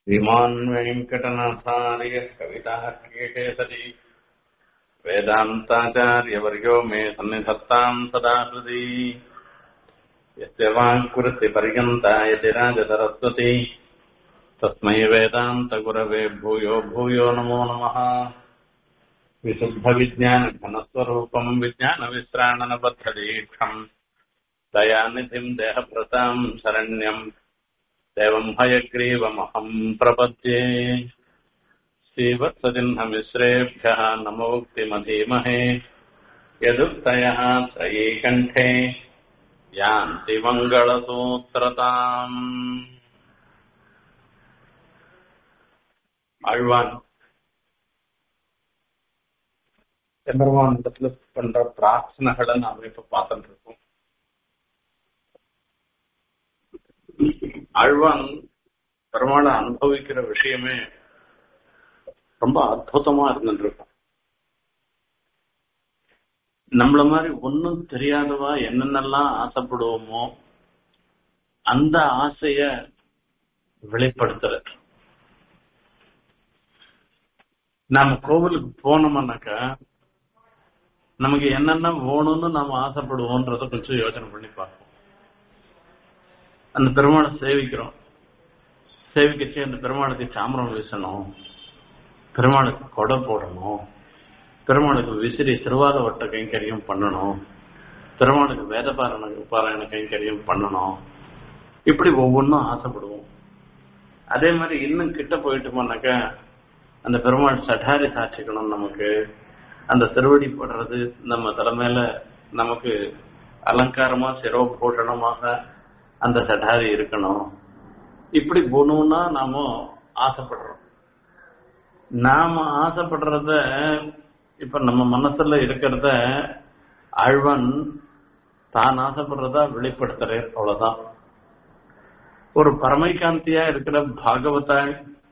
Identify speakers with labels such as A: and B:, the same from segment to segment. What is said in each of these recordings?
A: श्रीमान् वेङ्कटनाथार्यः कविताः केशेसरी वेदान्ताचार्यवर्यो मे सन्निधत्ताम् सदा हृदि यस्य वाङ्कुरुतिपर्यन्ता यति राजसरस्वती तस्मै वेदान्तगुरवे भूयो भूयो नमो नमः विशुद्धविज्ञानघनस्वरूपम् विज्ञानविश्राणनबद्धदीक्षम् दयानिधिम् देहभृताम् शरण्यम् देवम् हयग्रीवमहम् प्रपद्ये श्रीवत्सजिह्नमिश्रेभ्यः नमोक्तिमधीमहे यदुक्तयः त्रयीकण्ठे यान्ति मङ्गलसूत्रताम् ஆழ்வான் எம்பெருமான் இடத்துல பண்ற பிரார்த்தனைகளை நாம இப்ப பார்த்துட்டு இருக்கோம் ஆழ்வான் பெருமாளை அனுபவிக்கிற விஷயமே ரொம்ப அற்புதமா இருந்துட்டு இருக்கும் நம்மள மாதிரி ஒன்னும் தெரியாதவா என்னென்னலாம் ஆசைப்படுவோமோ அந்த ஆசைய வெளிப்படுத்துறது நாம கோவிலுக்கு போனோம்னாக்கா நமக்கு என்னென்ன வேணும்னு நாம ஆசைப்படுவோன்றத கொஞ்சம் யோசனை பண்ணி பார்ப்போம் அந்த பெருமாளை சேவிக்கிறோம் சேவிக்கச்சு அந்த பெருமாளுக்கு சாமரம் வீசணும் பெருமாளுக்கு கொடை போடணும் பெருமாளுக்கு விசிறி திருவாத வட்ட கைங்கரியம் பண்ணணும் பெருமாளுக்கு வேத பாரண பாராயண கைங்கரியம் பண்ணணும் இப்படி ஒவ்வொன்றும் ஆசைப்படுவோம் அதே மாதிரி இன்னும் கிட்ட போயிட்டோம்னாக்கா அந்த பெருமாள் சட்டாரி சாட்சிக்கணும் நமக்கு அந்த திருவடி படுறது நம்ம தலைமையில நமக்கு அலங்காரமா சிரோபூஷணமாக அந்த சட்டாரி இருக்கணும் இப்படி போகணும்னா நாம ஆசைப்படுறோம் நாம ஆசைப்படுறத இப்ப நம்ம மனசுல இருக்கிறத ஆழ்வன் தான் ஆசைப்படுறதா வெளிப்படுத்துறேன் அவ்வளவுதான் ஒரு பரமைகாந்தியா இருக்கிற பாகவதாள்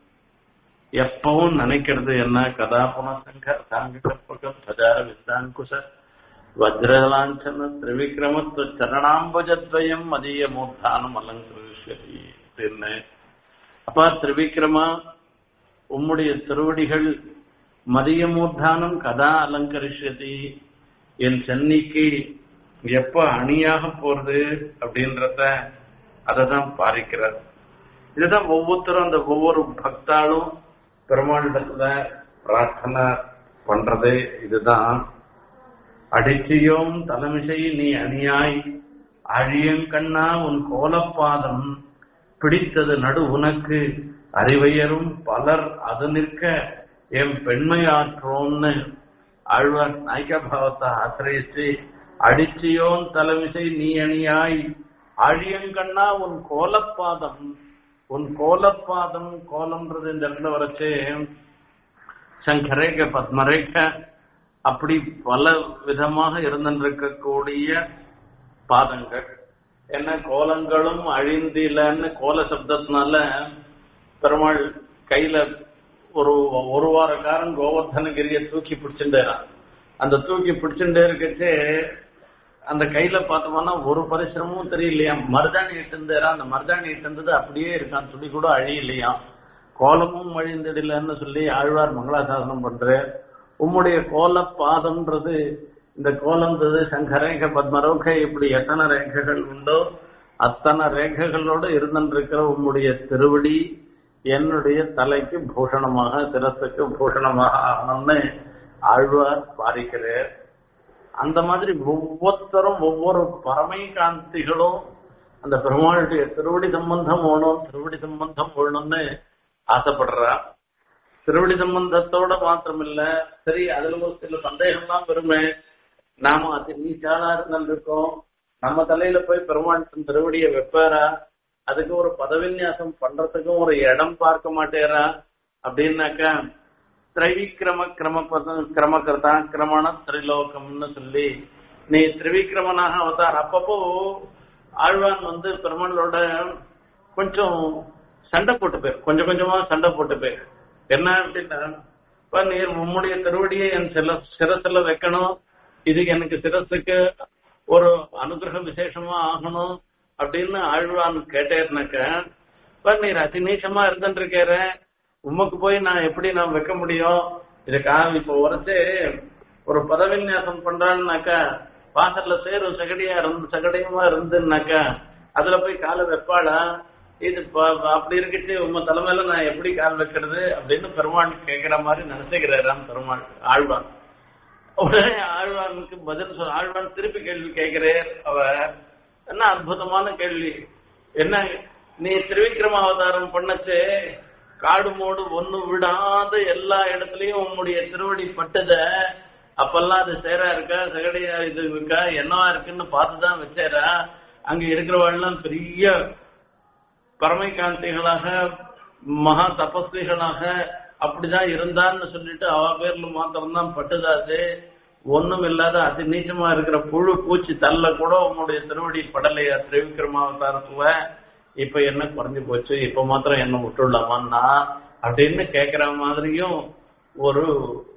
A: எப்பவும் நினைக்கிறது என்ன கதா புனசங்க சாங்கிகம் பஜார விந்தாங்குஷ வஜ்ரலாஞ்சன திரிவிக்ரமத்துவ சரணாம்பஜத்வயம் மதிய மூர்த்தானம் அலங்கரிஷதி அப்படின்னு அப்பா திரிவிக்ரமா உம்முடைய திருவடிகள் மதிய மூர்த்தானம் கதா அலங்கரிஷதி என் சென்னைக்கு எப்ப அணியாக போறது அப்படின்றத அதை தான் பாரிக்கிறார் இதுதான் ஒவ்வொருத்தரும் அந்த ஒவ்வொரு பக்தாலும் பெருமாளிடத்துல பிரார்த்தனை பண்றதே இதுதான் அடிச்சியோம் தலைமிசை நீ அணியாய் அழியங்கண்ணா உன் கோலப்பாதம் பிடித்தது நடு உனக்கு அறிவையரும் பலர் அது நிற்க என் பெண்மையாற்றோம்னு ஆழ்வார் நாய்க்கா பாவத்தை ஆசிரியச்சு அடிச்சியோன் தலைமிசை நீ அணியாய் அழியங்கண்ணா உன் கோலப்பாதம் உன் கோலப்பாதம் கோலம்ன்றது இந்த இடத்துல வரைச்சு சங்கரேக பத்மரேக அப்படி பல விதமாக இருந்திருக்கக்கூடிய பாதங்கள் என்ன கோலங்களும் அழிந்திலன்னு கோல சப்தத்தினால பெருமாள் கையில ஒரு ஒரு வார காரம் கோவர்தனகிரிய தூக்கி பிடிச்சுட்டேறான் அந்த தூக்கி பிடிச்சுட்டே இருக்கச்சு அந்த கையில பார்த்தோம்னா ஒரு பரிசிரமும் தெரியலையா மருதாணி இட்டிருந்தாரா அந்த மருதாணி இட்டிருந்தது அப்படியே இருக்கான் துடி கூட அழியலையா கோலமும் அழிந்திடலன்னு சொல்லி ஆழ்வார் மங்களாசாசனம் பண்ற உம்முடைய கோல பாதம்ன்றது இந்த கோலம்ன்றது சங்கரேக பத்மரோக இப்படி எத்தனை ரேகைகள் உண்டோ அத்தனை ரேகைகளோடு இருந்திருக்கிற உம்முடைய திருவடி என்னுடைய தலைக்கு பூஷணமாக சிரத்துக்கு பூஷணமாக ஆகணும்னு ஆழ்வார் பாரிக்கிறார் அந்த மாதிரி ஒவ்வொருத்தரும் ஒவ்வொரு பரமை காந்திகளும் அந்த பெருமாளுடைய திருவடி சம்பந்தம் வேணும் திருவடி சம்பந்தம் வேணும்னு ஆசைப்படுறா திருவடி சம்பந்தத்தோட மாத்திரம் இல்ல சரி அதுல ஒரு சில சந்தேகம்லாம் வருமே நாம அது நீச்சாலா இருந்திருக்கோம் நம்ம தலையில போய் பெருமாள் திருவடியை வைப்பாரா அதுக்கு ஒரு பதவிநியாசம் பண்றதுக்கும் ஒரு இடம் பார்க்க மாட்டேரா அப்படின்னாக்கா திரைவிக்கிரம கிரம கிரமகர்த்தா கிரமண திரிலோகம்னு சொல்லி நீ திரிவிக்கிரமனாக அவதார் அப்பப்போ ஆழ்வான் வந்து பெருமாளோட கொஞ்சம் சண்டை போட்டு போய் கொஞ்சம் கொஞ்சமா சண்டை போட்டு போய் என்ன அப்படின்னா இப்ப நீர் உம்முடைய திருவடியை என் சில சிரசுல வைக்கணும் இது எனக்கு சிரசுக்கு ஒரு அனுகிரக விசேஷமா ஆகணும் அப்படின்னு ஆழ்வான் கேட்டேன்னாக்க இப்ப நீர் அதிநீசமா இருந்துட்டு இருக்காரு உமக்கு போய் நான் எப்படி நான் வைக்க முடியும் இதுக்கா இப்ப உரைச்சு ஒரு பதவிநியாசம் பண்றான்னாக்கா வாசல்ல சேரு சகடியா இருந்து சகடியமா இருந்துன்னாக்கா அதுல போய் காலை வைப்பாளா இது ப- அப்படி இருக்கிட்டு உங்க தலைமையில நான் எப்படி கால் வைக்கிறது அப்படின்னு பெருமாள் கேட்கிற மாதிரி நினைச்சுக்கிறாராம் பெருமாள் ஆழ்வான் உடனே ஆழ்வானுக்கு பதில் சொல் ஆழ்வான் திருப்பி கேள்வி கேட்கிறேன் அவர் என்ன அற்புதமான கேள்வி என்ன நீ திருவிக்ரம அவதாரம் பண்ணச்சு காடு மோடு ஒண்ணு விடாத எல்லா இடத்துலயும் உன்னுடைய திருவடி பட்டத அப்பெல்லாம் அது சேரா இருக்கா சகடியா இது இருக்கா என்னவா இருக்குன்னு பார்த்துதான் வச்சாரா அங்க இருக்கிறவெல்லாம் பெரிய பரமைகாந்திகளாக மகா தபஸ்விகளாக அப்படிதான் இருந்தான்னு சொல்லிட்டு அவ பேர்ல மாத்திரம் தான் பட்டுதாது ஒண்ணும் இல்லாத அதி நீச்சமா இருக்கிற புழு பூச்சி தள்ள கூட உன்னுடைய திருவடி படலையா திரிவிக்ரமாவதாரத்துல இப்ப என்ன குறைஞ்சு போச்சு இப்ப மாத்திரம் என்ன விட்டுடலாமான்னா அப்படின்னு கேக்குற மாதிரியும் ஒரு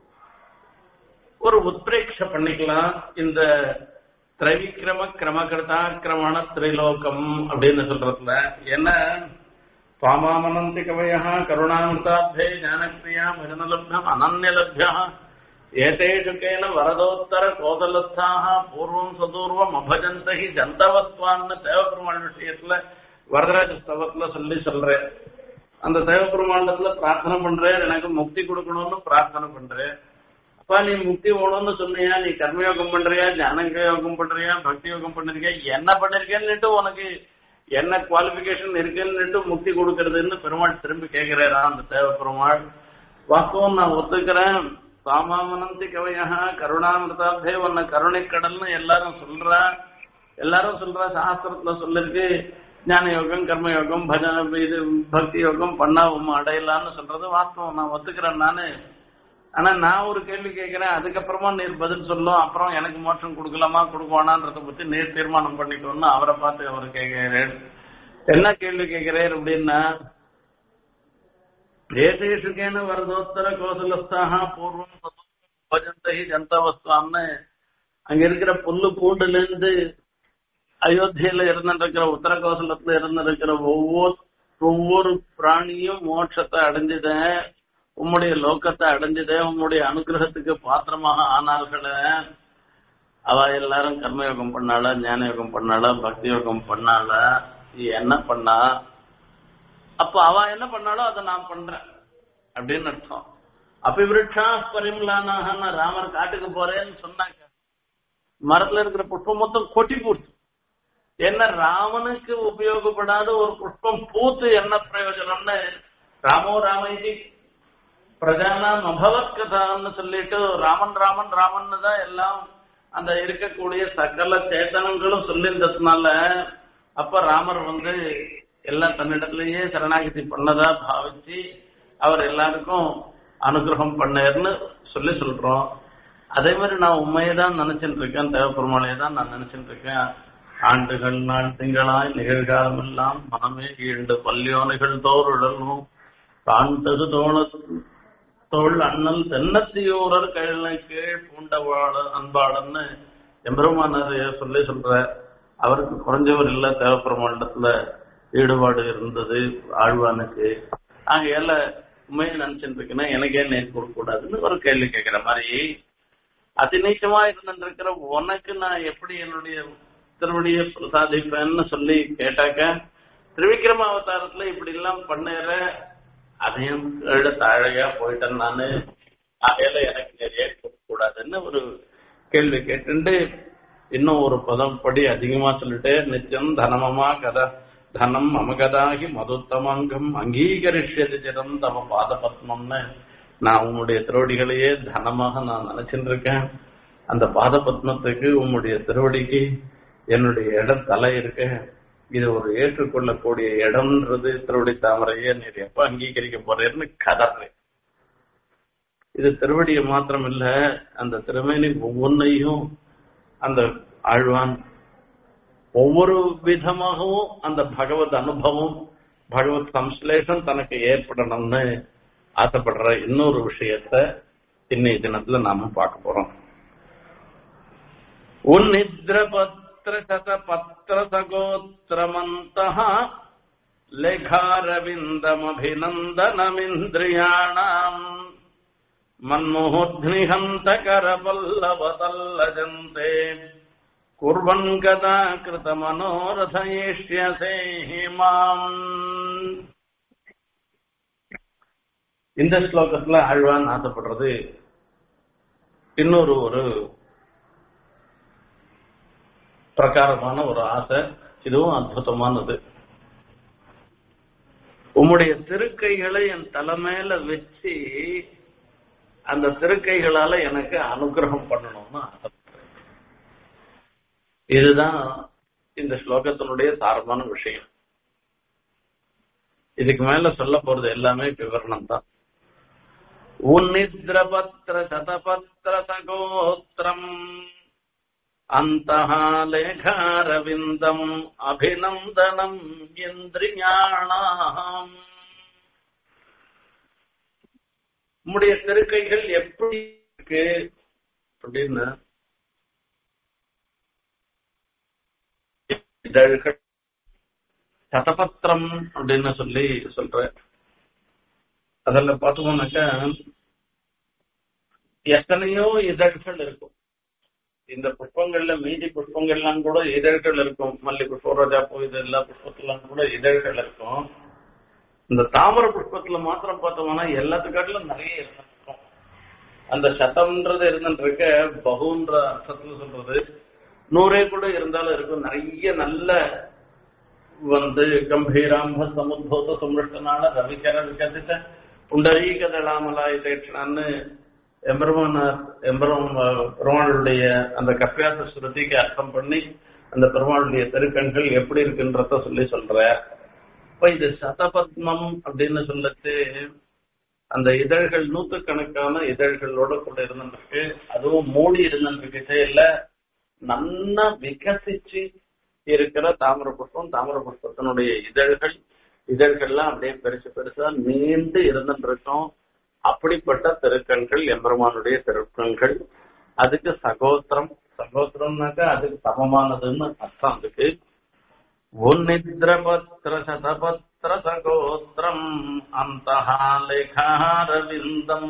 A: ஒரு உத்பிரேட்ச பண்ணிக்கலாம் இந்த திரைவிக்ரம கிரமகிருதா கிரமண திரிலோகம் அப்படின்னு சொல்றதுல என்ன பாமாமனந்தி கவய கருணாமிருதாப்தே ஞானப்பிரியா மிருனலப்யம் அனன்யலப்யா ஏதேஷு கேன வரதோத்தர கோதலஸ்தாக பூர்வம் சதூர்வம் அபஜந்த ஹி ஜந்தவத்வான்னு தேவபெருமாள் விஷயத்துல வரதராஜ ஸ்தவத்துல சொல்லி சொல்றேன் அந்த தேவபெருமாண்டத்துல பிரார்த்தனை பண்றேன் எனக்கு முக்தி கொடுக்கணும்னு பிரார்த்தனை பண்றேன் அப்பா நீ முக்தி வேணும்னு சொன்னியா நீ கர்மயோகம் பண்றியா ஞானங்க யோகம் பண்றியா பக்தி யோகம் பண்ணிருக்கியா என்ன பண்ணிருக்கேன்னுட்டு உனக்கு என்ன குவாலிபிகேஷன் இருக்குன்னுட்டு முக்தி கொடுக்கறதுன்னு பெருமாள் திரும்பி கேட்கிறாரா அந்த தேவ பெருமாள் வாஸ்தவம் நான் ஒத்துக்கிறேன் சாமாமனந்தி கவையா கருணாமிருதாப்தே உன்னை கருணை கடல்னு எல்லாரும் சொல்றா எல்லாரும் சொல்றா சாஸ்திரத்துல சொல்லிருக்கு ஞான யோகம் கர்ம யோகம் பஜன இது பக்தி யோகம் பண்ணா உண்மை அடையலாம்னு சொல்றது வாஸ்தவம் நான் ஒத்துக்கிறேன் நானு ஆனா நான் ஒரு கேள்வி கேட்கிறேன் அதுக்கப்புறமா நீர் பதில் சொல்லும் அப்புறம் எனக்கு மோட்சம் கொடுக்கலாமா கொடுக்கவானான்றத பத்தி நீர் தீர்மானம் பண்ணிக்கணும்னு அவரை பார்த்து அவர் கேட்கிறேன் என்ன கேள்வி கேட்கிறேன் அப்படின்னா தேசேஷுக்கேன வரதோத்தர கோசலஸ்தாக பூர்வம் பஜந்தகி ஜந்தவஸ்தான்னு அங்க இருக்கிற புல்லு பூண்டுல இருந்து அயோத்தியில இருந்திருக்கிற உத்தர கோசலத்துல இருந்திருக்கிற ஒவ்வொரு ஒவ்வொரு பிராணியும் மோட்சத்தை அடைஞ்சத உம்முடைய லோக்கத்தை அடைஞ்சத உம்முடைய அனுகிரகத்துக்கு பாத்திரமாக ஆனார்கள அவ எல்லாரும் கர்மயோகம் பண்ணாளா ஞான யோகம் பண்ணாளா பக்தி யோகம் பண்ணாளா என்ன பண்ணா அப்ப அவ என்ன பண்ணாலோ அதை நான் பண்றேன் அப்படின்னு அர்த்தம் அபிவிருட்சா பரிமலானாக நான் ராமர் காட்டுக்கு போறேன்னு சொன்னாங்க மரத்துல இருக்கிற புஷ்பம் மொத்தம் கொட்டி போச்சு என்ன ராமனுக்கு உபயோகப்படாத ஒரு புஷ்பம் பூத்து என்ன பிரயோஜனம்னு ராமோ ராமைதி பிரஜானாம் அபவத் கதான்னு சொல்லிட்டு ராமன் ராமன் ராமன் தான் எல்லாம் அந்த இருக்கக்கூடிய சகல சேத்தனங்களும் சொல்லியிருந்ததுனால அப்ப ராமர் வந்து எல்லாம் தன்னிடத்திலேயே சரணாகதி பண்ணதா பாவிச்சு அவர் எல்லாருக்கும் அனுகிரகம் பண்ணாருன்னு சொல்லி சொல்றோம் அதே மாதிரி நான் உண்மையை தான் நினைச்சிட்டு இருக்கேன் தேவப்பெருமாளையை தான் நான் நினைச்சிட்டு இருக்கேன் ஆண்டுகள் நாள் திங்களாய் நிகழ்காலம் எல்லாம் மனமே ஈண்டு பல்யோனைகள் தோறுடலும் காண்டது தோண தோள் அண்ணல் தென்னத்தியூரர் கையில கீழ் பூண்டவாள அன்பாளன்னு எம்பெருமானார் சொல்லி சொல்ற அவருக்கு குறைஞ்சவர் இல்ல தேவப்பெருமாண்டத்துல ஈடுபாடு இருந்தது ஆழ்வானுக்கு ஆகையால உண்மையை நினைச்சிட்டு இருக்கேன்னா எனக்கே நேர் கொடுக்க கூடாதுன்னு ஒரு கேள்வி கேட்கிற மாதிரி அதிநீச்சமா இருந்திருக்கிற உனக்கு நான் எப்படி என்னுடைய திருவடியை பிரசாதிப்பேன்னு சொல்லி கேட்டாக்க திருவிக்ரம அவதாரத்துல இப்படி எல்லாம் பண்ணேற அதையும் கீழே தாழையா போயிட்டேன் நானு ஆகையில எனக்கு நிறைய கொடுக்க கூடாதுன்னு ஒரு கேள்வி கேட்டுண்டு இன்னும் ஒரு பதம் படி அதிகமா சொல்லிட்டு நித்தியம் தனமமா கதா தனம் மமகதாகி மதுத்தமங்கம் அங்கீகரிஷது ஜனம் தம பாத பத்மம்னு நான் உன்னுடைய திருவடிகளையே தனமாக நான் நினைச்சிட்டு இருக்கேன் அந்த பாத பத்மத்துக்கு உன்னுடைய திருவடிக்கு என்னுடைய இடம் தலை இருக்க இது ஒரு ஏற்றுக்கொள்ளக்கூடிய இடம்ன்றது திருவடி தாமரையே நீர் எப்ப அங்கீகரிக்க போறேன்னு கதறேன் இது திருவடியை மாத்திரம் இல்ல அந்த திருமேனி ஒவ்வொன்னையும் அந்த ஆழ்வான் ஒவ்வொரு விதமாகவும் அந்த பகவத் அனுபவம் பகவத் சம்ஸ்லேஷம் தனக்கு ஏற்படணும்னு ஆசைப்படுற இன்னொரு விஷயத்த இன்னைய தினத்துல நாம பார்க்க போறோம் உன்னித்ர பத்திர சத பத்திர சகோத்திரமந்த लेखारविन्दमभिनन्दनमिन्द्रियाणाम् मन्मुहुध्निहन्तकरपल्लवतल्लजन्ते कुर्वन् कदा कृतमनोरथयिष्यसे माम् இந்த ஸ்லோகத்துல ஆழ்வான் ஆசைப்படுறது இன்னொரு ஒரு பிரகாரமான ஒரு ஆசை இதுவும் அற்புதமானது உம்முடைய திருக்கைகளை என் தலைமையில வச்சு அந்த திருக்கைகளால எனக்கு அனுகிரகம் பண்ணணும்னு ஆசைப்படுறேன் இதுதான் இந்த ஸ்லோகத்தினுடைய சாரமான விஷயம் இதுக்கு மேல சொல்ல போறது எல்லாமே விவரணம் தான் உன்னித்ரபத்ர சதபத்ர சகோத்திரம் அந்தஹ லேகாரவிந்தம் அபிநந்தனம் இந்திரியாணாம் உம்முடைய திருக்கைகள் எப்படி இருக்கு அப்படின்னு இதழ்கள் சதபத்திரம் அப்படின்னு சொல்லி சொல்ற அதுல பார்த்தோம்னாக்கா எத்தனையோ இதழ்கள் இருக்கும் இந்த புஷ்பங்கள்ல மீதி புஷ்பங்கள்லாம் கூட இதழ்கள் இருக்கும் மல்லி புஷ்பம் ரோஜா பூ இது எல்லா புஷ்பத்துலாம் கூட இதழ்கள் இருக்கும் இந்த தாமர புஷ்பத்துல மாத்திரம் பார்த்தோம்னா எல்லாத்துக்காட்டிலும் நிறைய இருக்கும் அந்த சதம்ன்றது இருந்துருக்க பகுன்ற அர்த்தத்துல சொல்றது நூறே கூட இருந்தாலும் இருக்கும் நிறைய நல்ல வந்து கம்பீராம்ப சமுத்பூத சுமிருஷ்டனான ரவிகர விகசித்த புண்டரீக தளாமலாய் தேட்சணான்னு எம்பெருமானார் எம்பெருமான் பெருமாளுடைய அந்த கப்பியாச ஸ்ருதிக்கு அர்த்தம் பண்ணி அந்த பெருமாளுடைய திருக்கண்கள் எப்படி இருக்குன்றத சொல்லி சொல்ற இப்ப இது சதபத்மம் அப்படின்னு சொல்லச்சு அந்த இதழ்கள் நூத்துக்கணக்கான இதழ்களோட கூட இருந்துருக்கு அதுவும் மூடி இருந்துருக்கு இல்ல நன்னா விகசிச்சு இருக்கிற தாமிர புஷ்பம் தாமிர புஷ்பத்தினுடைய இதழ்கள் இதழ்கள்லாம் அப்படியே பெருசு பெருசா நீண்டு இருந்துட்டு இருக்கும் அப்படிப்பட்ட திருக்கண்கள் எம்பெருமானுடைய திருக்கண்கள் அதுக்கு சகோத்திரம் சகோத்திரம்னாக்கா அதுக்கு சமமானதுன்னு அர்த்தம் அதுக்கு உன்னித்ரபத்ர சதபத்ர சகோத்திரம் அந்த லேகாரவிந்தம்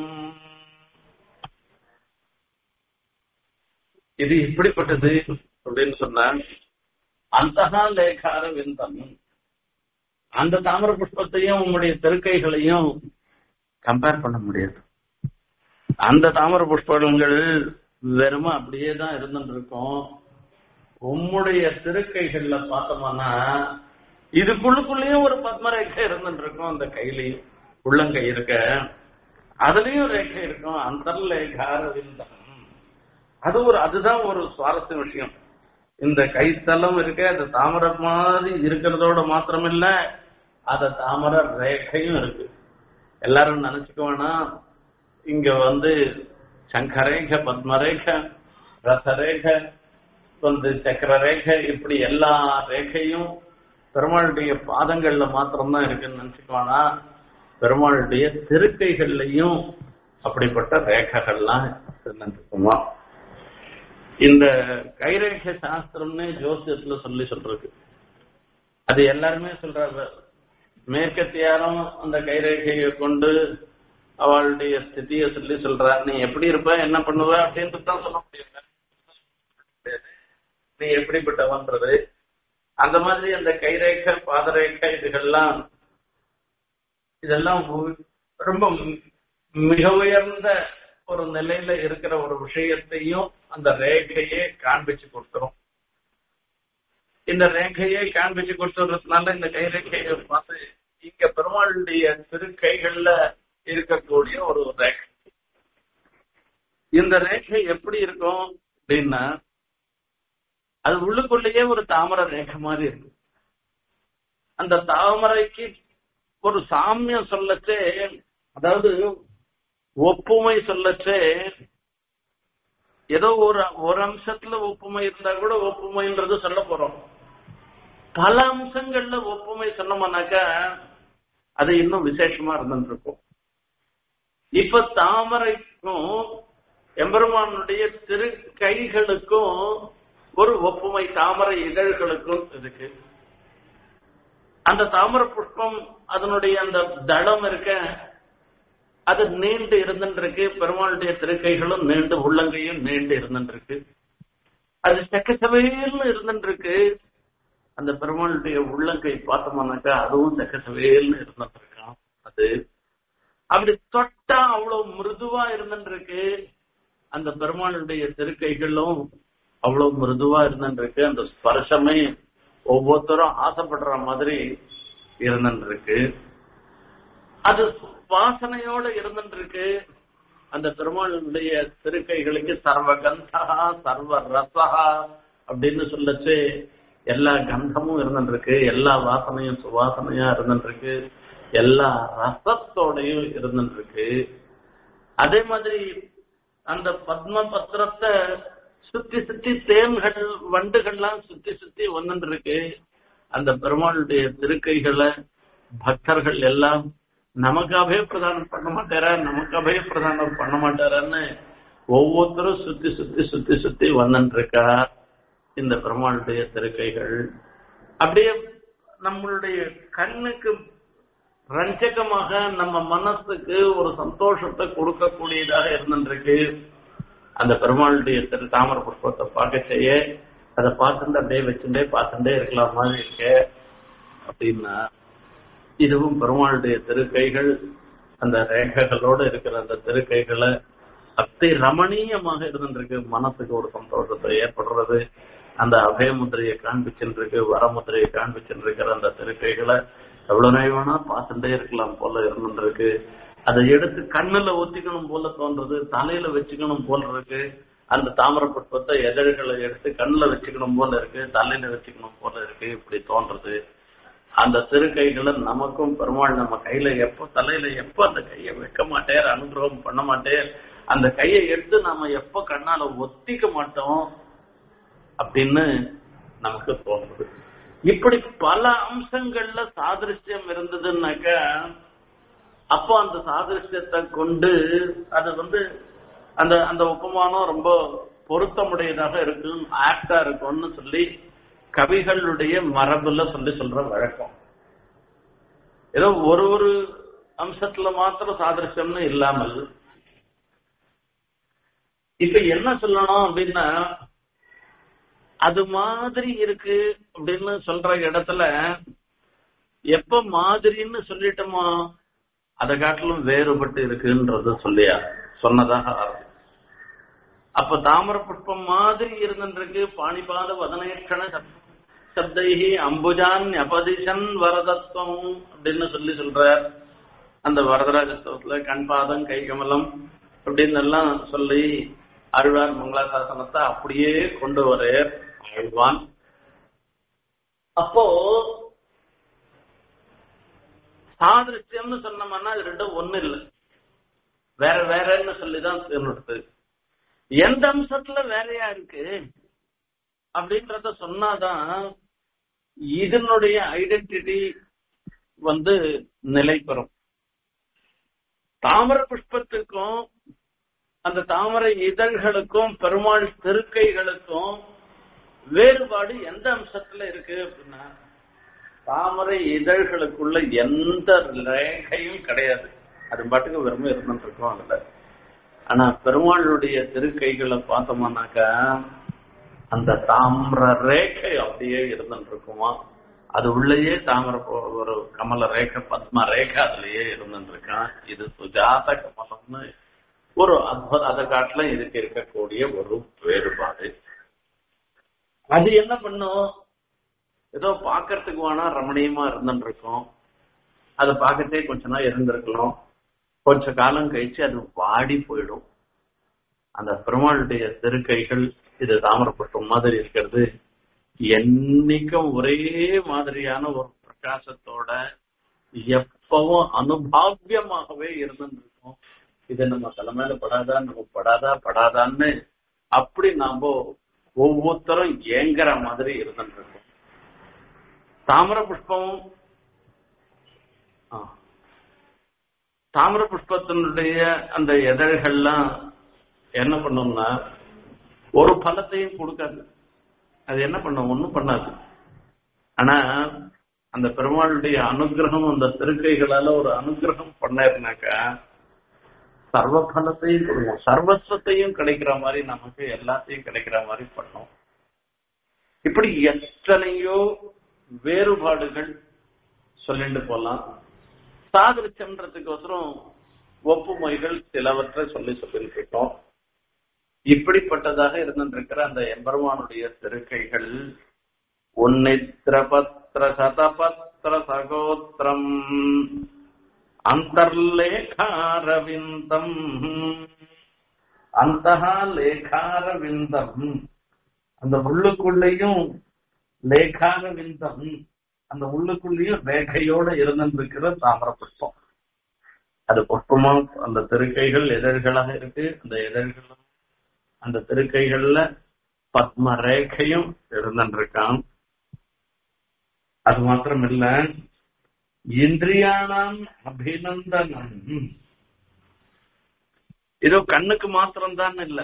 A: இது இப்படிப்பட்டது அப்படின்னு சொன்ன அந்த லேகார விந்தம் அந்த தாமிர புஷ்பத்தையும் உங்களுடைய திருக்கைகளையும் கம்பேர் பண்ண முடியாது அந்த தாமர புஷ்பங்கள் வெறும அப்படியே தான் இருந்துட்டு இருக்கும் உம்முடைய திருக்கைகள்ல பார்த்தோம்னா இதுக்குள்ளுக்குள்ளேயும் ஒரு பத்மரேகை இருந்துட்டு இருக்கும் அந்த கையிலையும் உள்ளங்கை இருக்க அதுலயும் ரேகை இருக்கும் அந்தர்லேகார விந்தம் அது ஒரு அதுதான் ஒரு சுவாரஸ்ய விஷயம் இந்த கைத்தலம் இருக்க அது தாமரை மாதிரி இருக்கிறதோட மாத்திரம் இல்ல அத தாமரை ரேகையும் இருக்கு எல்லாரும் நினைச்சுக்க வேணாம் இங்க வந்து சங்கரேக பத்மரேக ரசரேக வந்து சக்கர ரேகை இப்படி எல்லா ரேகையும் பெருமாளுடைய பாதங்கள்ல மாத்திரம்தான் இருக்குன்னு நினைச்சுக்குவானா பெருமாளுடைய திருக்கைகள்லயும் அப்படிப்பட்ட ரேகைகள்லாம் இருந்துருக்குமா இந்த கைரேக சாஸ்திரம்னு ஜோசியத்துல சொல்லி சொல்றது அது எல்லாருமே சொல்றாங்க மேற்கத்தியாரும் அந்த கைரேகையை கொண்டு அவளுடைய ஸ்திதிய சொல்லி சொல்றா நீ எப்படி இருப்ப என்ன பண்ணுவ அப்படின்ட்டு தான் சொல்ல முடியும் நீ எப்படிப்பட்டவன்றது அந்த மாதிரி அந்த கைரேகை பாதரேகை இதுகள்லாம் இதெல்லாம் ரொம்ப மிக உயர்ந்த ஒரு நிலையில இருக்கிற ஒரு விஷயத்தையும் அந்த ரேகையே காண்பிச்சு கொடுத்துரும் இந்த ரேகையை காண்பிச்சு கொடுத்துறதுனால இந்த கைரேகையை பார்த்து இங்க பெருமாளுடைய திருக்கைகள்ல இருக்கக்கூடிய ஒரு ரேகை இந்த ரேகை எப்படி இருக்கும் அப்படின்னா அது உள்ளுக்குள்ளேயே ஒரு தாமரை ரேகை மாதிரி இருக்கு அந்த தாமரைக்கு ஒரு சாமியம் சொல்லச்சே அதாவது ஒப்புமை சொல்லச்சே ஏதோ ஒரு ஒரு அம்சத்துல ஒப்புமை இருந்தா கூட ஒப்புமைன்றது சொல்ல போறோம் பல அம்சங்கள்ல ஒப்புமை சொன்னோம்னாக்கா அது இன்னும் விசேஷமா இருந்துட்டு இருக்கும் இப்ப தாமரைக்கும் எம்பெருமானுடைய திரு கைகளுக்கும் ஒரு ஒப்புமை தாமரை இதழ்களுக்கும் இருக்கு அந்த தாமர புஷ்பம் அதனுடைய அந்த தளம் இருக்க அது நீண்டு இருந்துருக்கு பெருமாளுடைய திருக்கைகளும் நீண்டு உள்ளங்கையும் நீண்டு இருந்துருக்கு அது செக்கசவேல்னு இருந்துருக்கு அந்த பெருமாளுடைய உள்ளங்கை பார்த்தோம்னாக்கா அதுவும் செக்கசவேல்னு இருந்துருக்கான் அது அப்படி தொட்டா அவ்வளவு மிருதுவா இருந்துருக்கு அந்த பெருமாளுடைய திருக்கைகளும் அவ்வளவு மிருதுவா இருந்துருக்கு அந்த ஸ்பர்சமே ஒவ்வொருத்தரும் ஆசைப்படுற மாதிரி இருந்துருக்கு அது வாசனையோட இருந்துருக்கு அந்த பெருமாளுடைய திருக்கைகளுக்கு சர்வ கந்தா சர்வ ரசகா அப்படின்னு சொல்லச்சு எல்லா கந்தமும் இருந்துருக்கு எல்லா வாசனையும் சுவாசனையா இருந்துருக்கு எல்லா ரசத்தோடையும் இருந்துருக்கு அதே மாதிரி அந்த பத்ம பத்திரத்தை சுத்தி சுத்தி தேன்கள் வண்டுகள்லாம் சுத்தி சுத்தி வந்துட்டு இருக்கு அந்த பெருமாளுடைய திருக்கைகளை பக்தர்கள் எல்லாம் நமக்கு அபயப்பிரதானம் பண்ண மாட்டாரா நமக்கு அபயப்பிரதானம் பண்ண மாட்டாரான்னு ஒவ்வொருத்தரும் சுத்தி சுத்தி சுத்தி சுத்தி வந்துட்டு இருக்கா இந்த பெருமாளுடைய திருக்கைகள் அப்படியே நம்மளுடைய கண்ணுக்கு ரஞ்சகமாக நம்ம மனசுக்கு ஒரு சந்தோஷத்தை கொடுக்கக்கூடியதாக இருந்துருக்கு அந்த பெருமாளுடைய திரு தாமர புஷ்பத்தை பார்க்க செய்ய அதை பார்த்துட்டு அப்படியே வச்சுட்டே பார்த்துட்டே இருக்கலாம் மாதிரி இருக்கு அப்படின்னா இதுவும் பெருமாளுடைய திருக்கைகள் அந்த ரேகைகளோட இருக்கிற அந்த திருக்கைகளை அத்தை ரமணீயமாக இருந்துருக்கு மனசுக்கு ஒரு சந்தோஷத்தை ஏற்படுறது அந்த அபயமுத்திரையை காண்பிச்சுருக்கு வரமுத்திரையை காண்பிச்சுருக்கிற அந்த திருக்கைகளை எவ்வளவு நேரம் வேணா பார்த்துட்டே இருக்கலாம் போல இருந்துருக்கு அதை எடுத்து கண்ணுல ஒத்திக்கணும் போல தோன்றது தலையில வச்சுக்கணும் போல இருக்கு அந்த தாமர புஷ்பத்தை எதழ்களை எடுத்து கண்ணுல வச்சுக்கணும் போல இருக்கு தலையில வச்சுக்கணும் போல இருக்கு இப்படி தோன்றது அந்த திருக்கைகளை நமக்கும் பெருமாள் நம்ம கையில எப்போ தலையில எப்போ அந்த கையை வைக்க மாட்டேர் அனுகிரகம் பண்ண மாட்டேர் அந்த கையை எடுத்து நாம எப்போ கண்ணால ஒத்திக்க மாட்டோம் அப்படின்னு நமக்கு தோன்றுது இப்படி பல அம்சங்கள்ல சாதிருஷ்யம் இருந்ததுன்னாக்க அப்போ அந்த சாதிருஷ்யத்தை கொண்டு அது வந்து அந்த அந்த உபமானம் ரொம்ப பொருத்தமுடையதாக இருக்கும் ஆக்டா இருக்கும்னு சொல்லி கவிகளுடைய மரபுல சொல்லி சொல்ற வழக்கம் ஏதோ ஒரு ஒரு அம்சத்துல மாத்திரம் சாதிருஷ்யம்னு இல்லாமல் இப்ப என்ன சொல்லணும் அப்படின்னா அது மாதிரி இருக்கு அப்படின்னு சொல்ற இடத்துல எப்ப மாதிரின்னு சொல்லிட்டோமோ அதை காட்டிலும் வேறுபட்டு இருக்குன்றது சொல்லியா சொன்னதாக ஆரம்பம் அப்ப தாமர புஷ்பம் மாதிரி இருந்துருக்கு பாணிபாத வதனேஷண சப்தைகி அம்புஜான் அபதிஷன் வரதத்துவம் அப்படின்னு சொல்லி சொல்ற அந்த வரதராஜத்துவத்துல கண்பாதம் கை கமலம் அப்படின்னு எல்லாம் சொல்லி அருளார் மங்களாசாசனத்தை அப்படியே கொண்டு வர ஆழ்வான் அப்போ சாதிருஷ்யம்னு சொன்னோம்னா அது ரெண்டும் ஒண்ணு இல்லை வேற வேறன்னு சொல்லிதான் தீர்ந்துடுது எந்த அம்சத்துல வேறையா இருக்கு அப்படின்றத சொன்னாதான் இதனுடைய ஐடென்டிட்டி வந்து நிலை பெறும் தாமர புஷ்பத்துக்கும் அந்த தாமரை இதழ்களுக்கும் பெருமாள் திருக்கைகளுக்கும் வேறுபாடு எந்த அம்சத்துல இருக்கு அப்படின்னா தாமரை இதழ்களுக்குள்ள எந்த ரேகையும் கிடையாது அது பாட்டுக்கு வெறுமை இருந்துட்டு இருக்கோம் அதுல ஆனா பெருமாளுடைய திருக்கைகளை பார்த்தோம்னாக்கா அந்த தாமிர ரேகை அப்படியே இருந்துட்டு இருக்குமா அது உள்ளேயே தாமர ஒரு கமல ரேகை பத்ம ரேகை அதுலயே இருந்துட்டு இருக்கான் இது சுஜாத கமலம்னு ஒரு அத்புத அதை காட்டுல இதுக்கு இருக்கக்கூடிய ஒரு வேறுபாடு அது என்ன பண்ணும் ஏதோ பாக்கிறதுக்கு வேணா ரமணீயமா இருந்துட்டு இருக்கும் அதை பார்க்கத்தே கொஞ்ச நாள் இருந்திருக்கலாம் கொஞ்ச காலம் கழிச்சு அது வாடி போயிடும் அந்த பெருமாளுடைய திருக்கைகள் இது தாமரப்பட்டம் மாதிரி இருக்கிறது என்னைக்கும் ஒரே மாதிரியான ஒரு பிரகாசத்தோட எப்பவும் அனுபாவியமாகவே இருந்துருக்கும் இது நம்ம தலைமையில படாதா நம்ம படாதா படாதான்னு அப்படி நாம ஒவ்வொருத்தரும் ஏங்குற மாதிரி இருந்துருக்கும் தாமர புஷ்பம் தாமர புஷ்பத்தினுடைய அந்த எதழ்கள்லாம் என்ன பண்ணும்னா ஒரு பலத்தையும் கொடுக்காது அது என்ன பண்ணும் ஒன்றும் பண்ணாது ஆனா அந்த பெருமாளுடைய அனுகிரகம் அந்த திருக்கைகளால ஒரு அனுகிரகம் பண்ணாருனாக்கா சர்வ பலத்தையும் கொடுக்கும் சர்வஸ்வத்தையும் கிடைக்கிற மாதிரி நமக்கு எல்லாத்தையும் கிடைக்கிற மாதிரி பண்ணும் இப்படி எத்தனையோ வேறுபாடுகள் சொல்லிட்டு போலாம் சாதிச்சன்றதுக்கோசரம் ஒப்புமைகள் சிலவற்றை சொல்லி சொல்லிட்டு இருக்கோம் இப்படிப்பட்டதாக இருந்திருக்கிற அந்த எம்பெருமானுடைய திருக்கைகள் உன்னித்திரபத்திர சதபத்திர சகோத்திரம் அந்தர்லேகாரவிந்தம் அந்தகா லேகாரவிந்தம் அந்த உள்ளுக்குள்ளேயும் லேகாரவிந்தம் அந்த உள்ளுக்குள்ளேயும் ரேகையோட இருந்திருக்கிற தாமர புஷ்பம் அது புஷ்பமா அந்த திருக்கைகள் எதழ்களாக இருக்கு அந்த எதழ்களும் அந்த திருக்கைகள்ல பத்ம ரேகையும் இருந்திருக்கான் அது மாத்திரம் இல்ல இந்திரியானாம் அபிநந்தனம் இதோ கண்ணுக்கு மாத்திரம்தான் இல்ல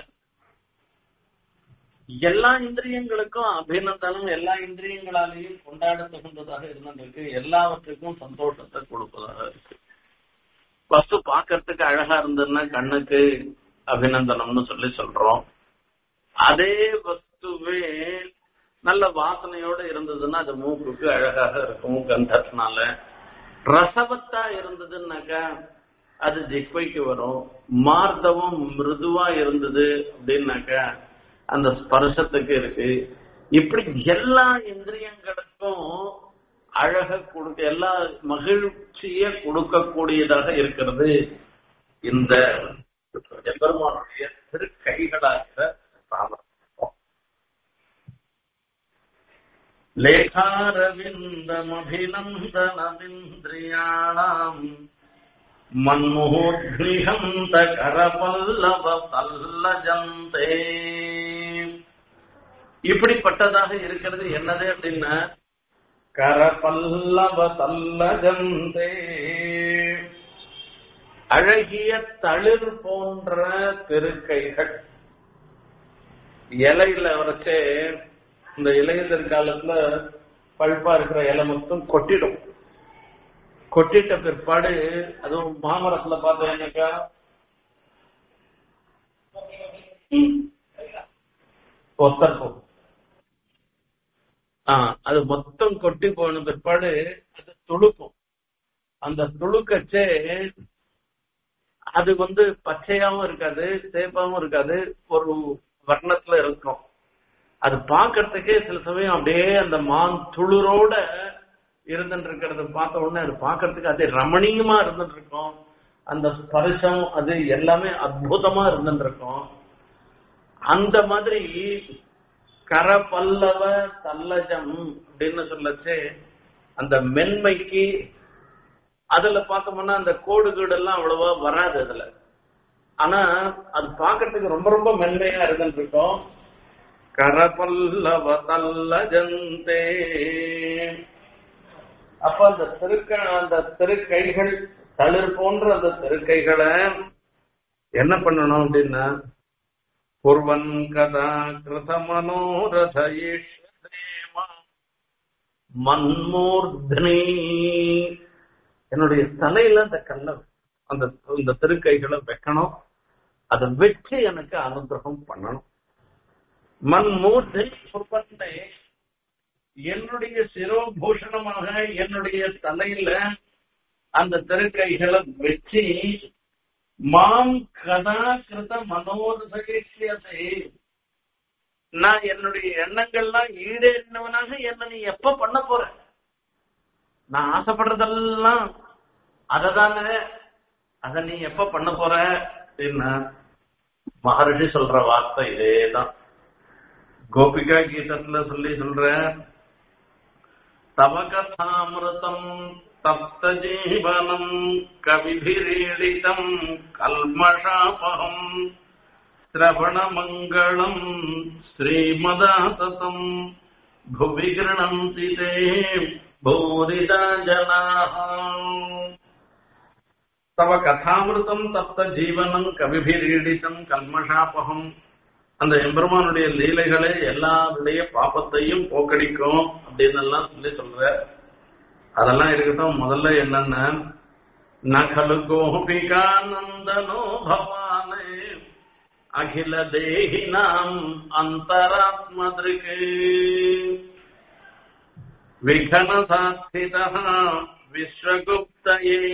A: எல்லா இந்திரியங்களுக்கும் அபிநந்தனம் எல்லா இந்திரியங்களாலேயும் கொண்டாட தகுந்ததாக இருந்திருக்கு எல்லாவற்றுக்கும் சந்தோஷத்தை கொடுப்பதாக இருக்கு வஸ்து பாக்கிறதுக்கு அழகா இருந்ததுன்னா கண்ணுக்கு அபிநந்தனம்னு சொல்லி சொல்றோம் அதே வஸ்துவே நல்ல வாசனையோட இருந்ததுன்னா அது மூக்குக்கு அழகாக இருக்கும் கந்தத்தினால ரசவத்தா இருந்ததுன்னாக்கா அது ஜிக்வைக்கு வரும் மார்தவம் மிருதுவா இருந்தது அப்படின்னாக்கா அந்த ஸ்பர்சத்துக்கு இருக்கு இப்படி எல்லா இந்திரியங்களுக்கும் அழக கொடுக்க எல்லா மகிழ்ச்சிய கொடுக்கக்கூடியதாக இருக்கிறது இந்த எம்பெருமானுடைய திருக்கைகளாகிற தாமரம் லேகாரவிந்தமபிநந்தனமிந்திரியாணாம் மன்முகோத்கிஹந்த கரபல்லவ தல்லஜந்தே இப்படிப்பட்டதாக இருக்கிறது என்னது அப்படின்னா கரபல்லவ தல்லஜந்தே அழகிய தளிர் போன்ற திருக்கைகள் இலையில வரைச்சே இந்த இலையுதிர் காலத்துல பழுப்பா இருக்கிற இலை மொத்தம் கொட்டிடும் கொட்டிட்ட பிற்பாடு அதுவும் மாமரத்துல பார்த்தீங்கன்னாக்கா ஒத்தர்க்கும் ஆஹ் அது மொத்தம் கொட்டி போன பிற்பாடு அது துளுக்கும் அந்த துளுக்கச்சே அது வந்து பச்சையாவும் இருக்காது சேப்பாவும் இருக்காது ஒரு வர்ணத்துல இருக்கும் அது பாக்கிறதுக்கே சில சமயம் அப்படியே அந்த மான் துளிரோட இருந்துட்டு இருக்கிறத பார்த்த உடனே அது பாக்கிறதுக்கு அது ரமணீயமா இருந்துட்டு இருக்கும் அந்த ஸ்பர்சம் அது எல்லாமே அற்புதமா இருந்துட்டு இருக்கும் அந்த மாதிரி கர பல்லவ தல்லஜம் அப்படின்னு சொல்லச்சு அந்த மென்மைக்கு அதுல பார்த்தோம்னா அந்த கோடு கீடு எல்லாம் அவ்வளவா வராது அதுல ஆனா அது பாக்கிறதுக்கு ரொம்ப ரொம்ப மென்மையா இருந்துட்டு இருக்கும் கரபல்லவ தல்லஜந்தே அப்ப அந்த திருக்க அந்த திருக்கைகள் தளிர் போன்ற அந்த திருக்கைகளை என்ன பண்ணணும் அப்படின்னா குர்வன் கதா கிருத மனோரதேமா மன்மூர்தனி என்னுடைய தலையில அந்த கண்ணை அந்த இந்த திருக்கைகளை வைக்கணும் அதை வச்சு எனக்கு அனுகிரகம் பண்ணணும் மன்மூர்த்தி குர்பத்தை என்னுடைய சிரோபூஷணமாக என்னுடைய தலையில அந்த திருக்கைகளை வச்சு மாம் கதா கிருத மனோரசகிஷ்யதை நான் என்னுடைய எண்ணங்கள்லாம் ஈடேறினவனாக என்ன நீ எப்ப பண்ண போற நான் ஆசைப்படுறதெல்லாம் அததானே அத நீ எப்ப பண்ண போற அப்படின்னா மகர்ஷி சொல்ற வார்த்தை இதேதான் கோபிகா கீதத்துல சொல்லி சொல்ற தவ கதாமிருதம் தப்த ஜீவனம் கவிபிரீடிதம் கல்மஷாபகம் சிரவணமங்களம் ஸ்ரீமதாசதம் புவி கிருணந்தி தே பூரிதா ஜனாः தவ கதாமிருதம் தப்த ஜீவனம் கவிபிரீடிதம் கல்மஷாபகம் அந்த எம்பெருமானுடைய லீலைகளே எல்லாருடைய பாப்பத்தையும் போக்கடிக்கும் அப்படின்னு எல்லாம் சொல்லி சொல்ற அதெல்லாம் இருக்கட்டும் முதல்ல என்னன்னா நகலு கோபிகானந்தனோ பவானே அகில தேகினாம் அந்தராத்மதிருக்கு விகன சாஸ்திதா விஸ்வகுப்தயே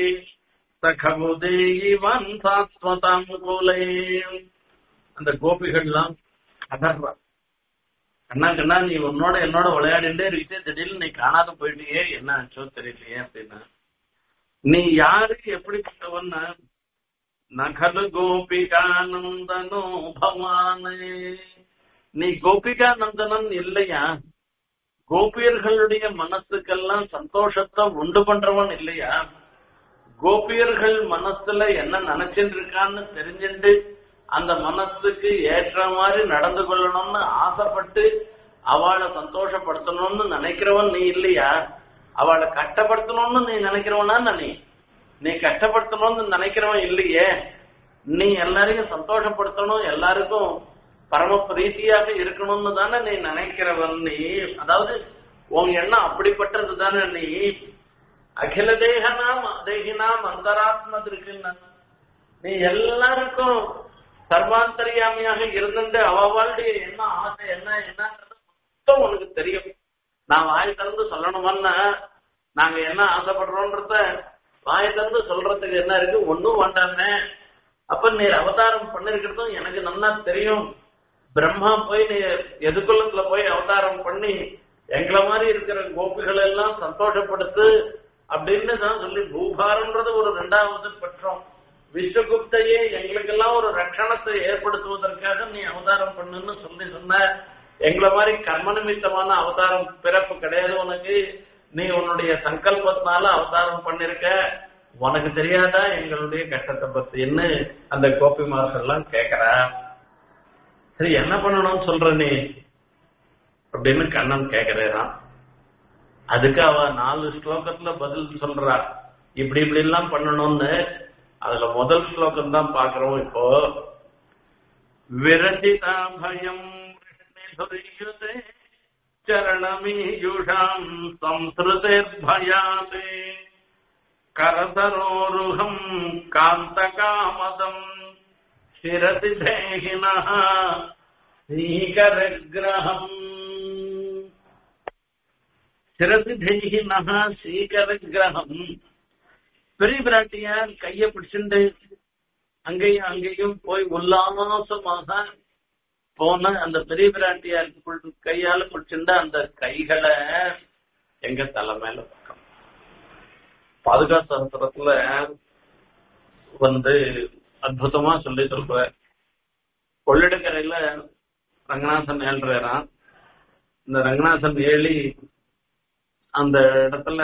A: சகபுதேயிவன் சாத்வதாம் குலே அந்த கோபிகள்லாம் கதறா கண்ணா கண்ணா நீ உன்னோட என்னோட விளையாடிட்டே இருக்கிட்டே திடீர்னு நீ காணாத போயிட்டியே என்ன ஆச்சோ தெரியலையே அப்படின்னா நீ யாருக்கு எப்படிப்பட்டவன்னா நகலு கோபிகானந்தனோ பவானே நீ கோபிகானந்தனன் இல்லையா கோபியர்களுடைய மனசுக்கெல்லாம் சந்தோஷத்தை உண்டு பண்றவன் இல்லையா கோபியர்கள் மனசுல என்ன நினைச்சிட்டு இருக்கான்னு தெரிஞ்சுட்டு அந்த மனசுக்கு ஏற்ற மாதிரி நடந்து கொள்ளணும்னு ஆசைப்பட்டு அவளை சந்தோஷப்படுத்தணும்னு நினைக்கிறவன் நீ இல்லையா அவளை கஷ்டப்படுத்தணும்னு நீ நினைக்கிறவனா நீ நீ கஷ்டப்படுத்தணும்னு நினைக்கிறவன் இல்லையே நீ எல்லாரையும் சந்தோஷப்படுத்தணும் எல்லாருக்கும் பரம பிரீத்தியாக இருக்கணும்னு தானே நீ நினைக்கிறவன் நீ அதாவது உன் எண்ணம் அப்படிப்பட்டது தானே நீ அகில தேகனாம் தேகினாம் அந்தராத்மது இருக்குன்னு நீ எல்லாருக்கும் சர்வாந்தரியாமியாக இருந்துட்டு அவளுடைய என்ன ஆசை என்ன என்னன்றது மொத்தம் உனக்கு தெரியும் நான் வாய் திறந்து சொல்லணுமன்னா நாங்க என்ன ஆசைப்படுறோன்றத வாய் திறந்து சொல்றதுக்கு என்ன இருக்கு ஒண்ணும் வேண்டாமே அப்ப நீ அவதாரம் பண்ணிருக்கிறதும் எனக்கு நல்லா தெரியும் பிரம்மா போய் நீ எதுக்குள்ளத்துல போய் அவதாரம் பண்ணி எங்களை மாதிரி இருக்கிற கோபிகள் எல்லாம் சந்தோஷப்படுத்து அப்படின்னு தான் சொல்லி பூபாரம்ன்றது ஒரு ரெண்டாவது பட்சம் விஸ்வகுப்தையே எங்களுக்கெல்லாம் ஒரு ரட்சணத்தை ஏற்படுத்துவதற்காக நீ அவதாரம் பண்ணுன்னு சொல்லி சொன்ன எங்களை மாதிரி கர்ம நிமித்தமான அவதாரம் பிறப்பு கிடையாது உனக்கு நீ உன்னுடைய சங்கல்பத்தினால அவதாரம் பண்ணிருக்க உனக்கு தெரியாதா எங்களுடைய கஷ்டத்தை பத்தின்னு அந்த கோபிமார்கள் எல்லாம் கேக்குறா சரி என்ன பண்ணணும்னு சொல்ற நீ அப்படின்னு கண்ணன் கேக்குறான் அதுக்கு அவ நாலு ஸ்லோகத்துல பதில் சொல்றா இப்படி இப்படி எல்லாம் பண்ணணும்னு அதுல முதல் ஸ்லோகம் தான் பாக்குறோம் இப்போ விரதிதா பயம் விஷ்ணுதுரியுதே சரணமீயுஷாம் சம்ஸ்ருதேர்பயாதே கரதரோருகம் காந்தகாமதம் சிரதி தேகினः ஸ்ரீகரகிரகம் சிரதி தேகினः ஸ்ரீகரகிரகம் பெரிய பிராட்டியார் கைய பிடிச்சுண்டு அங்கேயும் அங்கேயும் போய் உல்லாசமாக போன அந்த பெரிய பிராட்டியார் புல்- கையால பிடிச்சிருந்த அந்த கைகளை எங்க தலை மேல பக்கம் பாதுகாப்பு சாஸ்திரத்துல வந்து அற்புதமா சொல்லி சொல்ற கொள்ளிடக்கரையில ரங்கநாதன் ஏழ்றான் இந்த ரங்கநாதன் ஏழி அந்த இடத்துல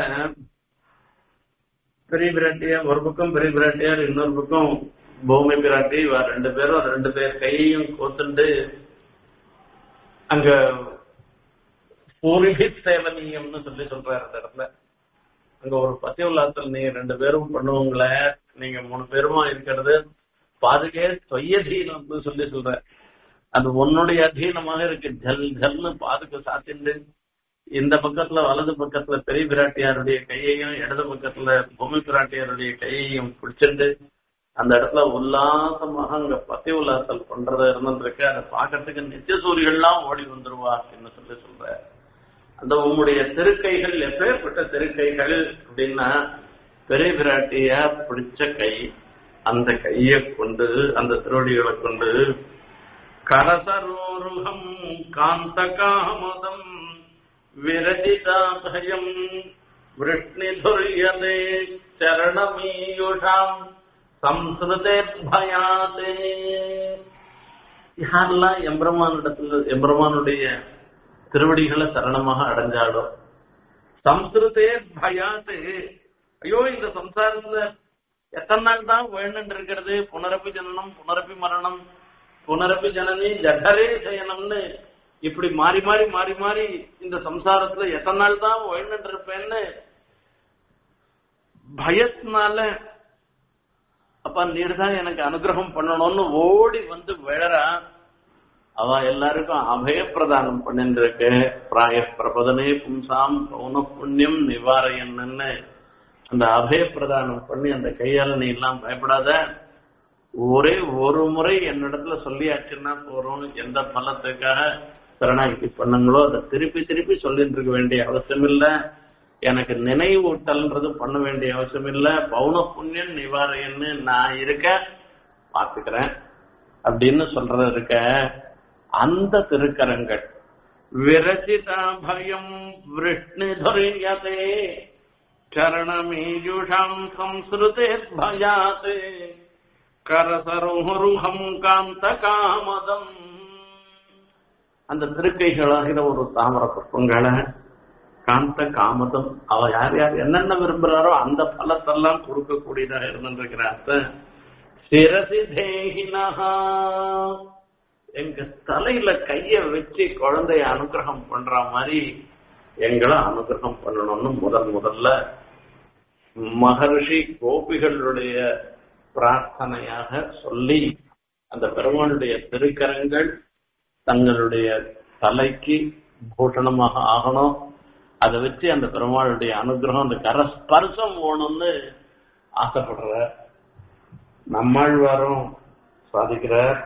A: பெரிய பிராட்டியார் ஒரு பக்கம் பெரிய பிராட்டியார் இன்னொரு பக்கம் பூமி பிராட்டி இவ ரெண்டு பேரும் ரெண்டு பேர் கையையும் கோத்துண்டு அங்க பூர்வீக சேவனீயம்னு சொல்லி சொல்றாரு அந்த இடத்துல அங்க ஒரு பத்திய உல்லாசல் நீங்க ரெண்டு பேரும் பண்ணுவீங்களே நீங்க மூணு பேருமா இருக்கிறது பாதுகே தொய்யதீனம்னு சொல்லி சொல்ற அது உன்னுடைய அதீனமாக இருக்கு ஜல் ஜல்னு பாதுக்கு சாத்திண்டு இந்த பக்கத்துல வலது பக்கத்துல பெரிய பிராட்டியாருடைய கையையும் இடது பக்கத்துல பூமி பிராட்டியாருடைய கையையும் பிடிச்சிட்டு அந்த இடத்துல உல்லாசமாக அங்க பத்தி உல்லாசல் பண்றத இருந்திருக்கு அதை பாக்கிறதுக்கு நித்திய சூரியெல்லாம் ஓடி வந்துருவா அப்படின்னு சொல்லி சொல்ற அந்த உங்களுடைய திருக்கைகள் எப்பேற்பட்ட திருக்கைகள் அப்படின்னா பெரிய பிராட்டிய பிடிச்ச கை அந்த கையை கொண்டு அந்த திருவடிகளை கொண்டு கரசரோருகம் காந்த காமதம் விரதிதாபயம் விருஷ்ணிதுரியதே சரணமீயுஷாம் சம்ஸ்ருதே பயாதே யாரெல்லாம் எம்பெருமானிடத்துல எம்பெருமானுடைய திருவடிகளை சரணமாக அடைஞ்சாலோ சம்ஸ்ருதே பயாத்து ஐயோ இந்த சம்சாரத்துல எத்தனை நாள் தான் வேணுன்னு இருக்கிறது புனரப்பி ஜனனம் புனரப்பி மரணம் புனரப்பி ஜனனி ஜடரே சயனம்னு இப்படி மாறி மாறி மாறி மாறி இந்த சம்சாரத்துல எத்தனை நாள் தான் வேணுன்னு இருப்பேன்னு பயத்தினால அப்ப நீர் தான் எனக்கு அனுகிரகம் பண்ணணும்னு ஓடி வந்து விழறா அவ எல்லாருக்கும் அபயப்பிரதானம் பண்ணிட்டு இருக்கு பிராய பிரபதனே பும்சாம் பௌன புண்ணியம் நிவாரையன்னு அந்த அபயப்பிரதானம் பண்ணி அந்த கையால நீ எல்லாம் பயப்படாத ஒரே ஒரு முறை என்னிடத்துல சொல்லியாச்சுன்னா போறோம் எந்த பலத்துக்காக சரணாகி பண்ணுங்களோ அதை திருப்பி திருப்பி சொல்லிட்டு இருக்க வேண்டிய அவசியம் இல்ல எனக்கு நினைவூட்டல்ன்றது பண்ண வேண்டிய அவசியம் இல்ல பௌன புண்ணியம் நிவாரையன்னு நான் இருக்க பாத்துக்கிறேன் அப்படின்னு சொல்றது இருக்க அந்த திருக்கரங்கள் விரச்சிதா பயம் விஷ்ணு துரியதே சரணமீஜுஷாம் சம்ஸ்ருதே பயாத் கரசரோருகம் காந்த காமதம் அந்த திருக்கைகளாகிற ஒரு தாமர புஷ்பங்களை காந்த காமதம் அவ யார் யார் என்னென்ன விரும்புறாரோ அந்த பலத்தெல்லாம் கொடுக்கக்கூடியதாக இருந்திருக்கிறார் சிரசி தேகினஹா எங்க தலையில கைய வச்சு குழந்தைய அனுகிரகம் பண்ற மாதிரி எங்களை அனுகிரகம் பண்ணணும்னு முதல் முதல்ல மகர்ஷி கோபிகளுடைய பிரார்த்தனையாக சொல்லி அந்த பெருமானுடைய திருக்கரங்கள் தங்களுடைய தலைக்கு பூஷணமாக ஆகணும் அதை வச்சு அந்த பெருமாளுடைய அனுகிரகம் அந்த கரஸ்பர்சம் வேணும்னு ஆசைப்படுற நம்மாழ்வாரும் சாதிக்கிறார்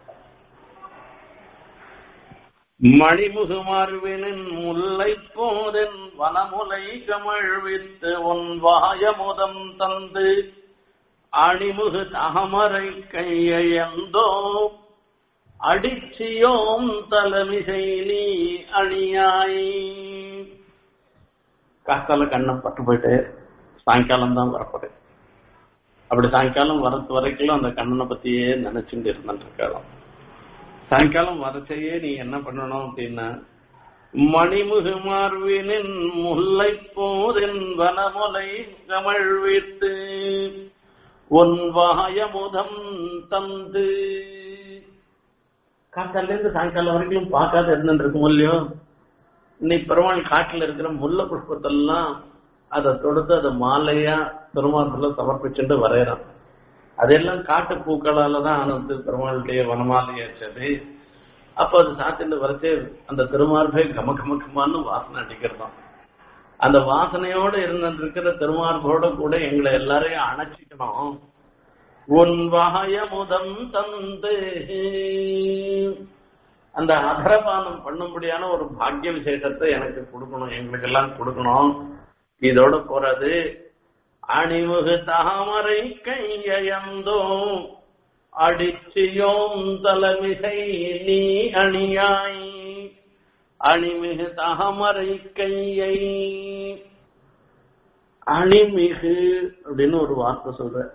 A: மணிமுகு மார்பினின் முல்லை போதென் வனமுலை கமழ்வித்து உன் வாயமுதம் தந்து அணிமுகு தாமரை கையந்தோ அடிச்சியோம் தலைமிசை நீ அணியாய் காத்தால கண்ணை பட்டு போயிட்டு சாயங்காலம் தான் வரப்படு அப்படி சாயங்காலம் வரது வரைக்கும் அந்த கண்ணனை பத்தியே நினைச்சுட்டு இருந்துட்டு இருக்கலாம் சாயங்காலம் வரச்சையே நீ என்ன பண்ணணும் அப்படின்னா மணிமுகு மார்பினின் முல்லை போரின் வனமுலை கமழ்வித்து உன் வாயமுதம் தந்து காத்தால இருந்து சாயங்காலம் வரைக்கும் பார்க்காத இருந்துட்டு இருக்கும் இல்லையோ நீ பெருமாள் காட்டுல இருக்கிற முல்லை புஷ்பத்தெல்லாம் அதை தொடுத்து அதை மாலையா பெருமாளத்துல சமர்ப்பிச்சுட்டு வரையறான் அதெல்லாம் காட்டு பூக்களால தான் ஆனது பெருமாளுடைய வனமாலையாச்சது அப்ப அது சாத்திட்டு வரைச்சே அந்த திருமார்பே கம கம கமான்னு வாசனை அடிக்கிறதாம் அந்த வாசனையோட இருந்துட்டு இருக்கிற திருமார்போட கூட எங்களை எல்லாரையும் அணைச்சிக்கணும் உன் வாயமுதம் தந்து அந்த அதரபானம் பண்ணும்படியான ஒரு பாக்கிய விசேஷத்தை எனக்கு கொடுக்கணும் எங்களுக்கு எல்லாம் கொடுக்கணும் இதோட போறது அணிமுகு தாமரை கையந்தோ அடிச்சியோம் தலைமிசை நீ அணியாய் அணிமிகு தாமரை கையை அணிமிகு அப்படின்னு ஒரு வார்த்தை சொல்ற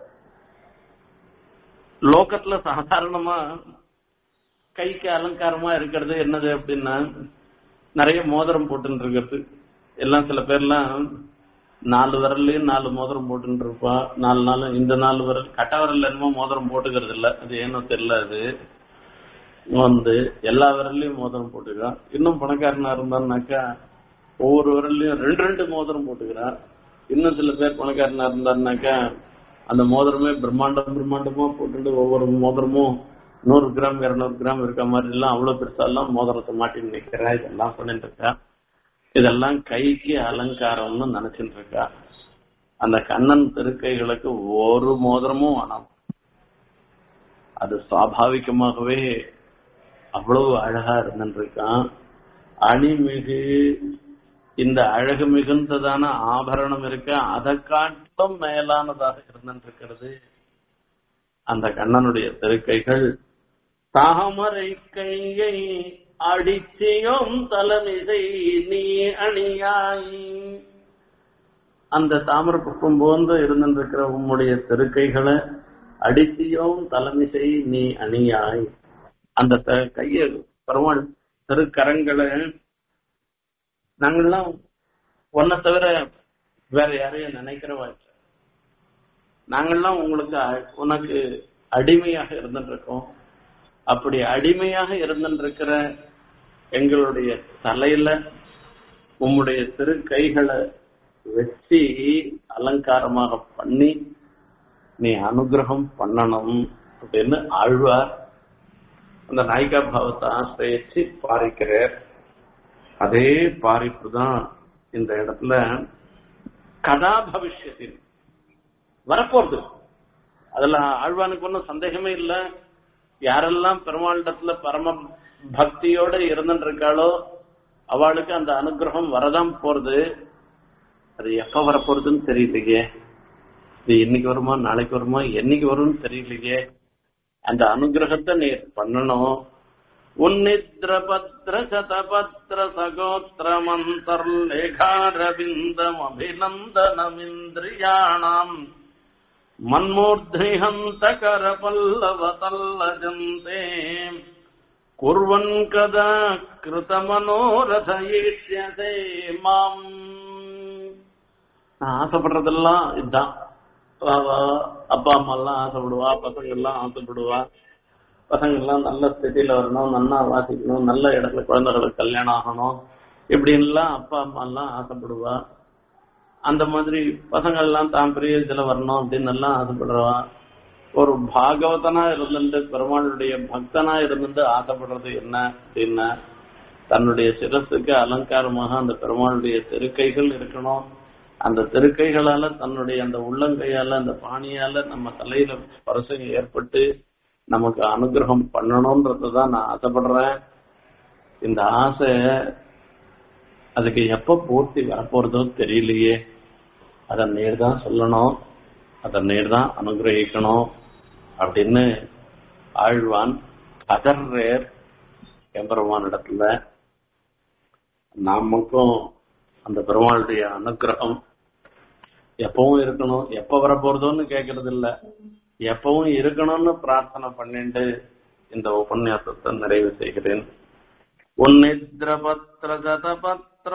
A: லோகத்துல சாதாரணமா கைக்கு அலங்காரமா இருக்கிறது என்னது அப்படின்னா நிறைய மோதிரம் போட்டுன்னு இருக்கிறது எல்லாம் சில பேர்லாம் நாலு விரல்லையும் நாலு மோதிரம் போட்டுன்னு இருப்பா நாலு நாள் இந்த நாலு விரல் கட்ட விரல்ல என்னமோ மோதிரம் போட்டுக்கிறது இல்ல அது ஏனோ தெரியல அது வந்து எல்லா விரல்லையும் மோதிரம் போட்டுக்கிறான் இன்னும் பணக்காரனா இருந்தான்னாக்கா ஒவ்வொரு விரல்லையும் ரெண்டு ரெண்டு மோதிரம் போட்டுக்கிறான் இன்னும் சில பேர் பணக்காரனா இருந்தாருனாக்கா அந்த மோதிரமே பிரம்மாண்டம் பிரம்மாண்டமா போட்டுட்டு ஒவ்வொரு மோதிரமும் நூறு கிராம் இருநூறு கிராம் இருக்க மாதிரி எல்லாம் அவ்வளவு பெருசா எல்லாம் மோதிரத்தை மாட்டி நிக்கிறா இதெல்லாம் பண்ணிட்டு இருக்கா இதெல்லாம் கைக்கு அலங்காரம்னு நினைச்சிட்டு இருக்கா அந்த கண்ணன் திருக்கைகளுக்கு ஒரு மோதிரமும் வேணாம் அது சுவாபாவிகமாகவே அவ்வளவு அழகா இருந்துட்டு இருக்கான் அணிமிகு இந்த அழகு மிகுந்ததான ஆபரணம் இருக்க அதை காட்டிலும் மேலானதாக இருந்துட்டு இருக்கிறது அந்த கண்ணனுடைய திருக்கைகள் தாமரை கையை அடிச்சியும் தலைமிசை நீ அணியாய் அந்த தாமர புஷ்பம் போன்று இருந்திருக்கிற உம்முடைய திருக்கைகளை அடிச்சியும் தலைமிசை நீ அணியாய் அந்த த- கைய பெருமாள் திருக்கரங்களை நாங்கெல்லாம் ஒன்ன தவிர வேற யாரையும் நினைக்கிறவா இல்ல. நாங்கெல்லாம் உங்களுக்கு அ- உனக்கு அடிமையாக இருந்துட்டு இருக்கோம் அப்படி அடிமையாக இருந்துட்டு இருக்கிற எங்களுடைய தலையில உம்முடைய திரு கைகளை வச்சு அலங்காரமாக பண்ணி நீ அனுகிரகம் பண்ணணும் அப்படின்னு ஆழ்வார் அந்த நாயிகா பாவத்தை ஆசிரியச்சு பாரிக்கிறார் அதே பாரிப்பு தான் இந்த இடத்துல கதா பவிஷ்யத்தின் வரப்போறது அதுல ஆழ்வானுக்கு ஒன்றும் சந்தேகமே இல்ல யாரெல்லாம் பெருமாளிடத்துல பரம பக்தியோட இருந்துட்டு இருக்காளோ அவளுக்கு அந்த அனுகிரகம் வரதான் போறது அது எப்ப வரப்போறதுன்னு தெரியலையே இது இன்னைக்கு வருமா நாளைக்கு வருமா என்னைக்கு வரும்னு தெரியலையே அந்த அனுகிரகத்தை நீ பண்ணணும் உன்னித்ர பத்ர சதபத்ர சகோத்திர மந்தர்லேகாரவிந்தம் அபிநந்தனமிந்திரியாணாம் மன்மூர்த்திஹந்த கரபல்லவதல்லஜந்தே குர்வன் கதா கிருதமனோரத ஈஷ்யதே மாம் நான் ஆசைப்படுறதெல்லாம் இதுதான் அப்பா அம்மா எல்லாம் ஆசைப்படுவா பசங்க எல்லாம் ஆசைப்படுவா பசங்க எல்லாம் நல்ல ஸ்திதியில வரணும் நன்னா வாசிக்கணும் நல்ல இடத்துல குழந்தைகளுக்கு கல்யாணம் ஆகணும் இப்படின்லாம் அப்பா அம்மா எல்லாம் ஆசைப்படுவா அந்த மாதிரி பசங்க எல்லாம் தான் பெரிய இதுல வரணும் அப்படின்னு எல்லாம் ஆசைப்படுறவா ஒரு பாகவதனா இருந்துட்டு பெருமாளுடைய பக்தனா இருந்துட்டு ஆசைப்படுறது என்ன அப்படின்னா தன்னுடைய சிரசுக்கு அலங்காரமாக அந்த பெருமாளுடைய திருக்கைகள் இருக்கணும் அந்த திருக்கைகளால தன்னுடைய அந்த உள்ளங்கையால அந்த பாணியால நம்ம தலையில ஸ்பர்சம் ஏற்பட்டு நமக்கு அனுகிரகம் பண்ணணும்ன்றதுதான் நான் ஆசைப்படுறேன் இந்த ஆசை அதுக்கு எப்ப பூர்த்தி வரப்போறதோ தெரியலையே அதை நேர் தான் சொல்லணும் அதை நேர் தான் அனுகிரகிக்கணும் அப்படின்னு ஆழ்வான் கதர்ரேர் எம்பெருமான் இடத்துல நமக்கும் அந்த பெருமாளுடைய அனுகிரகம் எப்பவும் இருக்கணும் எப்ப வரப்போறதோன்னு கேக்குறது இல்ல எப்பவும் இருக்கணும்னு பிரார்த்தனை பண்ணிட்டு இந்த உபன்யாசத்தை நிறைவு செய்கிறேன் உன்னித்ரபத்ர ஜதபத்ர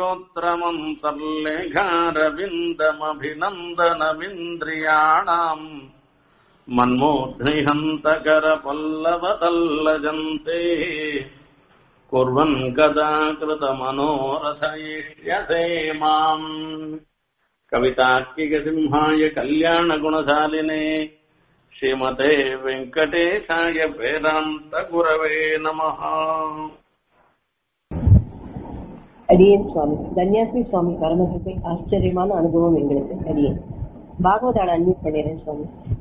A: சகோத்திரமந்தர்லேகாரவிந்தமபிநந்தனமிந்திரியாணாம் மன்மோத்னிஹந்தகர பல்லவதல்லஜந்தே குர்வன் கதா கிருதமனோரசயிஷ்யசே மாம் கவிதாக்கிகசிம்ஹாய கல்யாணகுணசாலினே ஸ்ரீமதே வெங்கடேசாய வேதாந்த குரவே நமஹ
B: அடியேன் சுவாமி தன்யாசி சுவாமி பரமகிருப்பை ஆச்சரியமான அனுபவம் எங்களுக்கு அடியேன் பாகவதான அன்மியூட் பண்ணிடுறேன் சுவாமி